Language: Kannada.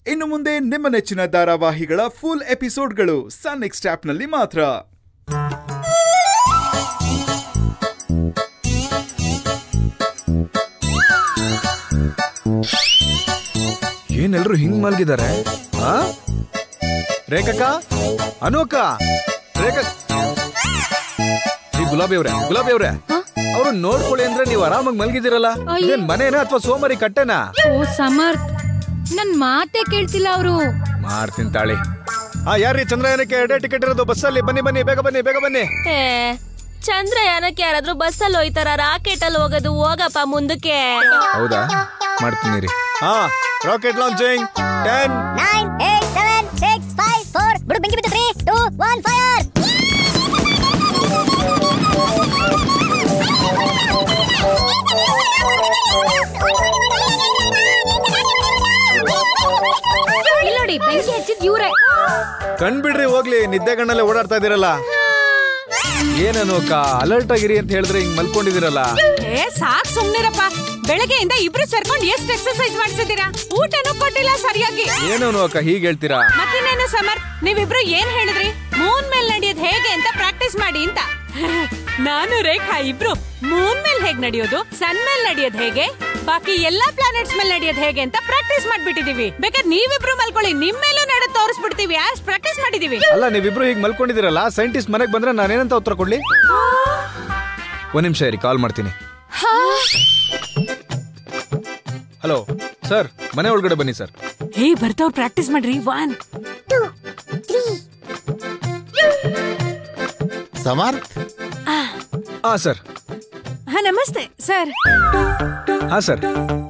ಇನ್ನು ಮುಂದೆ ನಿಮ್ಮ ನೆಚ್ಚಿನ ಧಾರಾವಾಹಿಗಳ ಫುಲ್ ಎಪಿಸೋಡ್ಗಳು ಸನ್ ನೆಕ್ಸ್ಟ್ ಆಪ್ನಲ್ಲಿ ಮಾತ್ರ ಏನೆಲ್ರು ಹಿಂಗ್ ಮಲ್ಗಿದ್ದಾರೆ ಆ ರೇಖಕ್ಕ ಅನುಕ್ಕ ರೇಖ ಈ ಗುಲಾಬಿ ಅವ್ರೆ ಗುಲಾಬಿ ಅವ್ರೆ ಅವ್ರು ನೋಡ್ಕೊಳ್ಳಿ ಅಂದ್ರೆ ನೀವು ಆರಾಮಾಗಿ ಮಲ್ಗಿದಿರಲ್ಲ ಅಯ್ಯೋ. ಇದೇನ್ ಮನೇನಾ ಅಥವಾ ಸೋಮರಿ ಕಟ್ಟೆನಾ ಓ ಸಮರ್ಥ್ ನನ್ ಮಾತೇ ಕೇಳ್ತಿಲ್ಲ ಅವರು ಮಾಡ್ತೀನಿ ತಾಳಿ ಆ ಯಾರ್ರಿ ಚಂದ್ರಯಾನಕ್ಕೆ ಎರಡೇ ಟಿಕೆಟ್ ಇರೋದು ಬಸ್ಸಲ್ಲಿ ಬನ್ನಿ ಬನ್ನಿ ಬೇಗ ಬನ್ನಿ ಬೇಗ ಬನ್ನಿ ಏ ಚಂದ್ರಯಾನಕ್ಕೆ ಯಾರಾದ್ರೂ ಬಸ್ಸಲ್ಲಿ ಹೋಯ್ತಾರ ರಾಕೆಟ್ ಅಲ್ಲಿ ಹೋಗೋದು ಹೋಗಪ್ಪ ಮುಂದಕ್ಕೆ ಹೌದಾ ಮಾಡ್ತೀನಿ ರೀ ಹಾ rocket launching ten nine, eight, seven, six, five, four. ಬಿಡು ಬೆಂಕಿ ಬಿತ್ತು three, two, one, fire. ಇಲ್ಲಿ ನೋಡಿ ಬೆಂಕಿ ಹಚ್ಚಿದ್ ಇವ್ರೆ ಕಣ್ಬಿಡ್ರಿ ಹೋಗ್ಲಿ ನಿದ್ದೆ ಗಣ್ಣಲ್ಲೇ ಓಡಾಡ್ತಾ ಇದೀರಲ್ಲ ಏನನು ಅಕ್ಕ ಅಲರ್ಟ್ ಆಗಿರಿ ಅಂತ ಹೇಳಿದ್ರೆ ಹಿಂಗ್ ಮಲ್ಕೊಂಡಿದಿರಲ್ಲ ಏ ಸಾಕ್ ಸುಮ್ನಿರಪ್ಪ ಬೆಳಗ್ಗೆಯಿಂದ ಇಬ್ರು ಸೇರ್ಕೊಂಡು ಎಷ್ಟ್ ಎಕ್ಸರ್ಸೈಸ್ ಮಾಡ್ಸಿದೀರಾ ಊಟನೂ ಕೊಟ್ಟಿಲ್ಲ ಸರಿಯಾಗಿ ಏನನು ಅಕ್ಕ ಹೀಗ್ ಹೇಳ್ತೀರಾ ಮತ್ತಿನ್ನೇನು ಸಮರ್ ನೀವಿಬ್ರು ಏನ್ ಹೇಳಿದ್ರಿ ಮೂನ್ ಮೇಲ್ ನಡೆಯೋದ್ ಹೇಗೆ ಅಂತ ಪ್ರಾಕ್ಟೀಸ್ ಮಾಡಿ ಅಂತ ನಾನು ರೇಖಾ ಇಬ್ರು ಮೂನ್ ಮೇಲ್ ಹೇಗ್ ನಡೆಯೋದು ಸನ್ ಮೇಲ್ ನಡೆಯೋದ್ ಹೇಗೆ ಬಾಕಿ ಎಲ್ಲಾ ಪ್ಲಾನೆಟ್ಸ್ ಮೇಲ್ ನಡೆಯೋದ್ ಹೇಗೆ ಅಂತ ಪ್ರಾಕ್ಟೀಸ್ ಮಾಡ್ಬಿಟ್ಟಿದೀವಿ ಬೇಕಾದ್ರೆ ನೀವಿಬ್ರು ಮಲ್ಕೊಳ್ಳಿ ನಿಮ್ ಮೇಲೂ ನಡೆದ್ ತೋರಿಸ್ಬಿಡ್ತೀವಿ ಅಷ್ಟ್ ಪ್ರಾಕ್ಟೀಸ್ ಮಾಡಿದೀವಿ ಅಲ್ಲ ನೀವಿಬ್ರು ಹೀಗ್ ಮಲ್ಕೊಂಡಿದಿರಲ್ಲ ಸೈಂಟಿಸ್ಟ್ ಮನೆಗ್ ಬಂದ್ರೆ ನಾನೇನಂತ ಉತ್ತರ ಕೊಡ್ಲಿ ಒಂದ್ ನಿಮಿಷ ಇರಿ ಕಾಲ್ ಮಾಡ್ತೀನಿ ಹಲೋ ಸರ್ ಮನೆ ಒಳಗಡೆ ಬನ್ನಿ ಸರ್ ಹೇ ಬರ್ತವ್ರು ಪ್ರಾಕ್ಟೀಸ್ ಮಾಡ್ರಿ ಒನ್ ಸಮರ್ಥ್ ಹಾ ಸರ್ ಹಾ ನಮಸ್ತೆ ಸರ್ ಹಾ ಸರ್